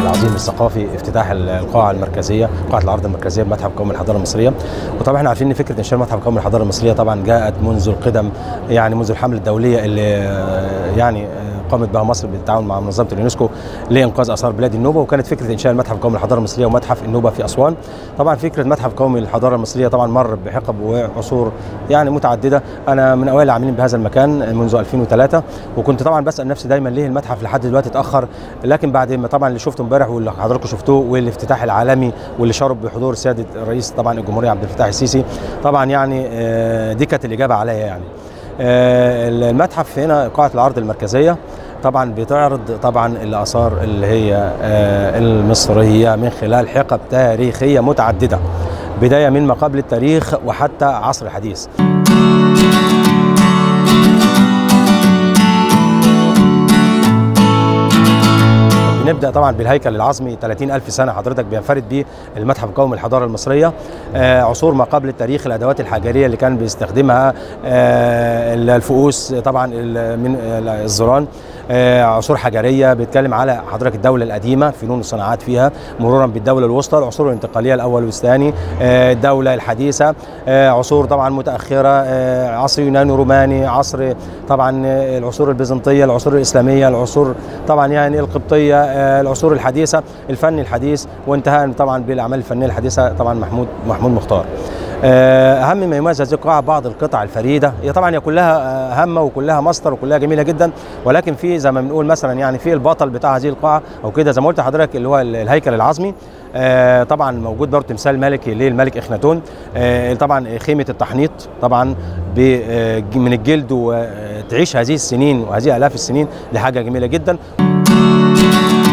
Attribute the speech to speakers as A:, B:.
A: العظيم الثقافي افتتاح القاعه المركزيه قاعه العرض المركزيه بمتحف قومي الحضاره المصريه وطبعا احنا عارفين ان فكره انشاء متحف قومي الحضاره المصريه طبعا جاءت منذ القدم يعني منذ الحمله الدوليه اللي يعني قامت بها مصر بالتعاون مع منظمه اليونسكو لانقاذ اثار بلاد النوبه وكانت فكره انشاء المتحف القومي للحضاره المصريه ومتحف النوبه في اسوان طبعا فكره متحف قومي للحضاره المصريه طبعا مر بحقب وعصور يعني متعدده انا من اوائل العاملين بهذا المكان منذ 2003 وكنت طبعا بسال نفسي دايما ليه المتحف لحد دلوقتي اتاخر لكن بعد ما طبعا اللي شفته امبارح واللي حضراتكم شفتوه والافتتاح العالمي واللي شرب بحضور سياده الرئيس طبعا الجمهوريه عبد الفتاح السيسي طبعا يعني دي كانت الاجابه عليا يعني المتحف هنا قاعه العرض المركزيه طبعا بتعرض طبعا الاثار اللي هي المصريه من خلال حقب تاريخيه متعدده بدايه من ما قبل التاريخ وحتى عصر الحديث نبدا طبعا بالهيكل العظمي 30 ألف سنة حضرتك بينفرد به المتحف القومي للحضارة المصرية آه عصور ما قبل التاريخ الأدوات الحجرية اللي كان بيستخدمها آه الفؤوس طبعا من الزران آه عصور حجرية بيتكلم على حضرتك الدولة القديمة فنون الصناعات فيها مرورا بالدولة الوسطى العصور الانتقالية الأول والثاني الدولة الحديثة عصور طبعا متأخرة عصر يوناني روماني عصر طبعا العصور البيزنطية العصور الإسلامية العصور طبعا يعني القبطية العصور الحديثه الفن الحديث وانتهاء طبعا بالاعمال الفنيه الحديثه طبعا محمود محمود مختار اهم ما يميز هذه القاعه بعض القطع الفريده هي طبعا هي كلها هامه وكلها ماستر وكلها جميله جدا ولكن في زي ما بنقول مثلا يعني في البطل بتاع هذه القاعه او كده زي ما قلت لحضرتك اللي هو الهيكل العظمي آه طبعا موجود برضه تمثال ملكي للملك اخناتون آه طبعا خيمه التحنيط طبعا من الجلد وتعيش هذه السنين وهذه الاف السنين دي حاجه جميله جدا